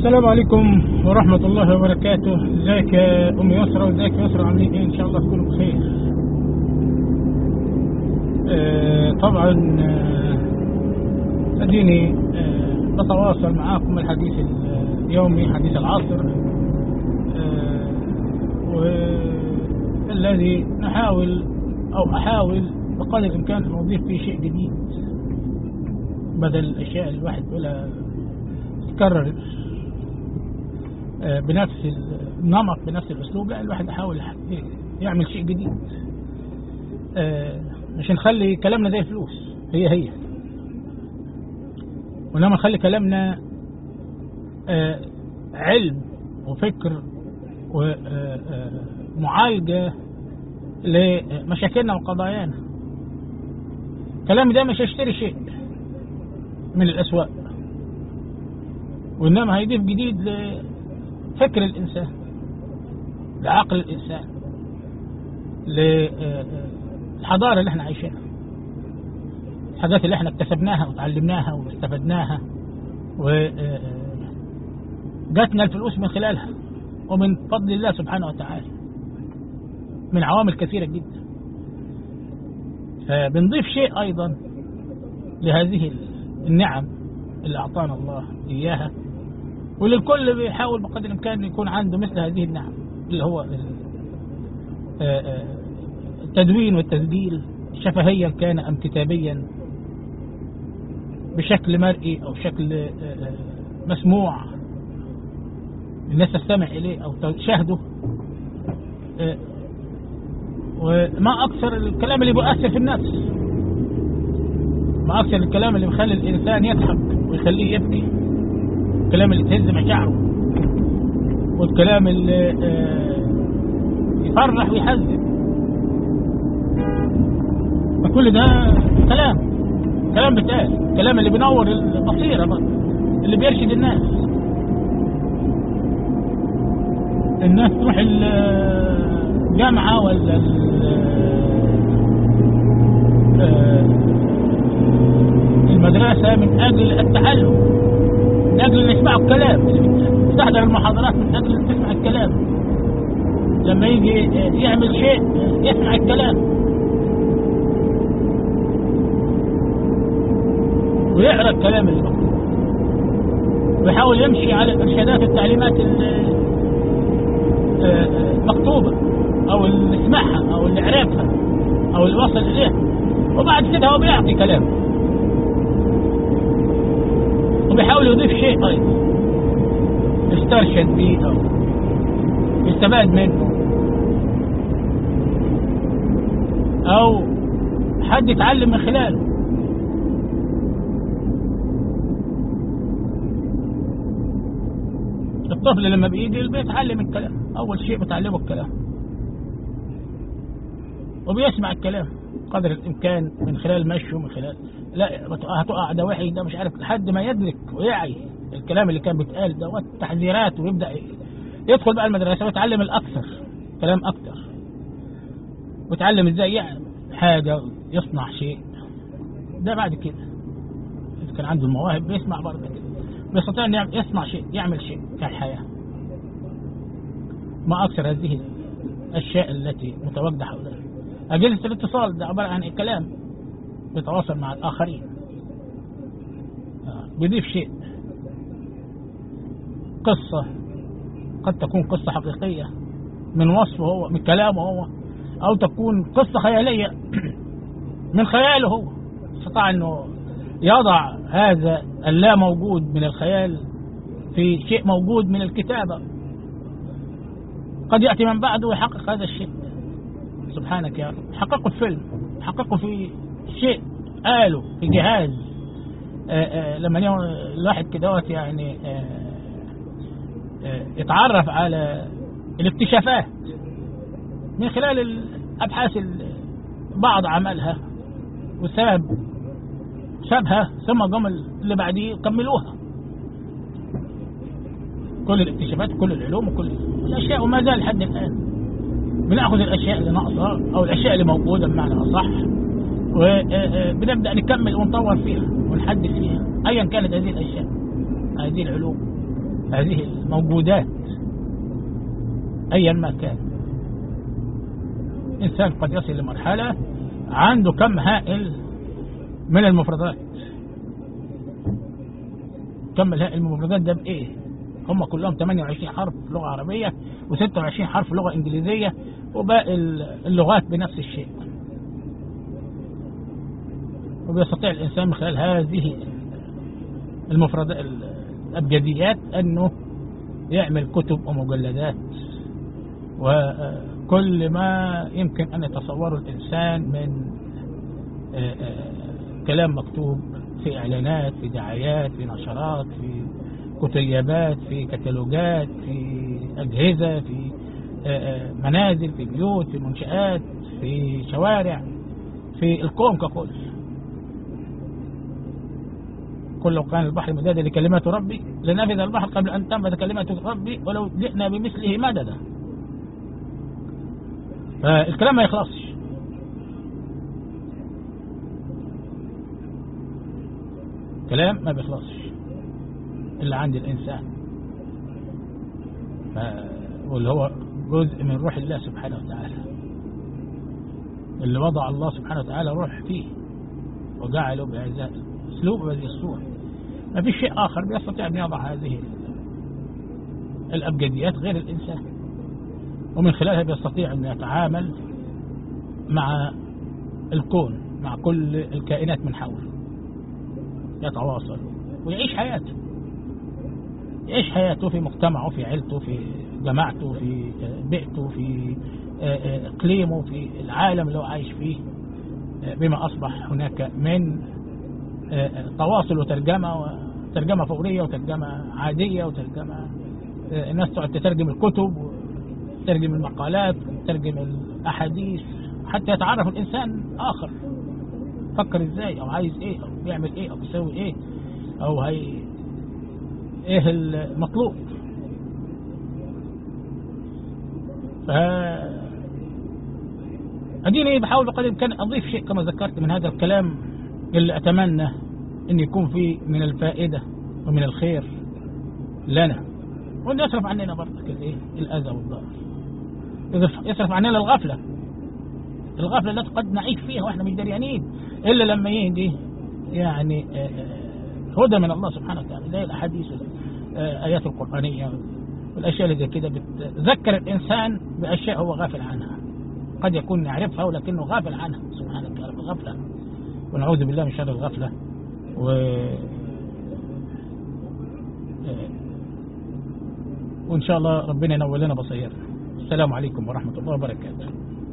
السلام عليكم ورحمة الله وبركاته ازيك يا أم يسرى وازيك يا يسرى عاملين ايه ان شاء الله تكونوا بخير آه طبعا آه، اديني آه بتواصل معاكم الحديث اليومي حديث العصر آه والذي نحاول او احاول بقدر الامكان ان اضيف فيه شيء جديد بدل الاشياء اللي الواحد يقولها تتكرر آه، بنفس النمط بنفس الاسلوب لا الواحد يحاول يعمل شيء جديد آه، مش نخلي كلامنا زي الفلوس هي هي وانما نخلي كلامنا آه، علم وفكر ومعالجة لمشاكلنا وقضايانا كلامي ده مش هيشتري شيء من الأسواق وإنما هيضيف جديد لفكر الإنسان لعقل الإنسان للحضارة اللي احنا عايشينها الحاجات اللي احنا اكتسبناها وتعلمناها واستفدناها وجاتنا الفلوس من خلالها ومن فضل الله سبحانه وتعالى من عوامل كثيرة جدا فبنضيف شيء أيضا لهذه النعم اللي أعطانا الله إياها وللكل بيحاول بقدر الإمكان يكون عنده مثل هذه النعم اللي هو التدوين والتسجيل شفهيا كان أم كتابيا بشكل مرئي أو شكل مسموع الناس تستمع إليه أو تشاهده وما أكثر الكلام اللي بيؤثر في النفس ما أكثر الكلام اللي بيخلي الإنسان يضحك ويخليه يبكي الكلام اللي تهز مشاعره والكلام اللي يفرح ويحزن كل ده كلام كلام بتقال الكلام اللي بينور البصيرة بقى اللي بيرشد الناس الناس تروح الجامعة ولا المدرسة من أجل التعلم من أجل أن يسمعوا الكلام تحضر المحاضرات من أجل أن تسمع الكلام لما يجي يعمل شيء يسمع الكلام ويقرأ الكلام اللي مكتوب ويحاول يمشي على الإرشادات والتعليمات المكتوبة أو اللي سمعها أو اللي عرفها أو اللي وصل إليها وبعد كده هو بيعطي كلام وبيحاول يضيف شيء أيضا يسترشد به أو يستفاد منه أو حد يتعلم من خلاله الطفل لما بيجي بيتعلم الكلام أول شيء بتعلمه الكلام وبيسمع الكلام قدر الإمكان من خلال مشيه من خلال لا هتقع ده وحي ده مش عارف لحد ما يدرك ويعي الكلام اللي كان بيتقال ده والتحذيرات ويبدأ يدخل بقى المدرسة ويتعلم الأكثر كلام أكثر ويتعلم ازاي يعمل حاجة يصنع شيء ده بعد كده إذا كان عنده المواهب بيسمع برضه كده بيستطيع أن يصنع شيء يعمل شيء كالحياة ما أكثر هذه الأشياء التي متواجدة حولنا أجهزة الاتصال ده عبارة عن الكلام بيتواصل مع الآخرين بيضيف شيء قصة قد تكون قصة حقيقية من وصفه هو من كلامه هو أو تكون قصة خيالية من خياله هو استطاع أنه يضع هذا اللا موجود من الخيال في شيء موجود من الكتابة قد يأتي من بعده ويحقق هذا الشيء سبحانك يا رب حققوا الفيلم حققوا في شيء قالوا في جهاز آآ آآ لما الواحد كده يعني آآ يتعرف على الاكتشافات من خلال الابحاث بعض عملها وساب سابها ثم جم اللي بعديه كملوها كل الاكتشافات وكل العلوم وكل الاشياء وما زال لحد الان بناخذ الاشياء اللي ناقصه او الاشياء اللي موجوده بمعنى اصح وبنبدا نكمل ونطور فيها ونحدث فيها ايا كانت هذه الاشياء هذه العلوم هذه الموجودات أيا ما كان إنسان قد يصل لمرحلة عنده كم هائل من المفردات كم الهائل من المفردات ده بإيه هم كلهم 28 حرف لغة عربية و26 حرف لغة إنجليزية وباقي اللغات بنفس الشيء وبيستطيع الإنسان من خلال هذه المفردات الأبجديات أنه يعمل كتب ومجلدات وكل ما يمكن أن يتصوره الإنسان من كلام مكتوب في إعلانات في دعايات في نشرات في كتيبات في كتالوجات في أجهزة في منازل في بيوت في منشآت في شوارع في الكون ككل قل لو كان البحر مدادا لكلمات ربي لنفذ البحر قبل أن تنفذ كلمات ربي ولو جئنا بمثله مددا فالكلام ما يخلصش كلام ما بيخلصش إلا عند الإنسان ف... واللي هو جزء من روح الله سبحانه وتعالى اللي وضع الله سبحانه وتعالى روح فيه وجعله بهذا اسلوب بهذه الصورة ما فيش شيء آخر بيستطيع أن يضع هذه الأبجديات غير الإنسان ومن خلالها بيستطيع أن يتعامل مع الكون مع كل الكائنات من حوله يتواصل ويعيش حياته يعيش حياته في مجتمعه في عيلته في جماعته في بيئته في اقليمه في العالم اللي هو عايش فيه بما اصبح هناك من تواصل وترجمه وترجمه فوريه وترجمه عاديه وترجمه الناس تقعد تترجم الكتب وترجم المقالات وترجم الاحاديث حتى يتعرف الانسان اخر فكر ازاي او عايز ايه او بيعمل ايه او بيسوي ايه او هي ايه المطلوب ف اديني بحاول بقدر الامكان اضيف شيء كما ذكرت من هذا الكلام اللي اتمنى ان يكون فيه من الفائده ومن الخير لنا وان يصرف عننا برضك الايه الاذى والضرر يصرف عننا الغفله الغفله التي قد نعيش فيها واحنا مش دريانين الا لما يهدي يعني هدى من الله سبحانه وتعالى زي الاحاديث الايات القرانيه والاشياء اللي زي كده بتذكر الانسان باشياء هو غافل عنها قد يكون يعرفها ولكنه غافل عنها سبحانه وتعالى الغفله ونعوذ بالله من شر الغفله و وان شاء الله ربنا ينور لنا بصيرنا السلام عليكم ورحمه الله وبركاته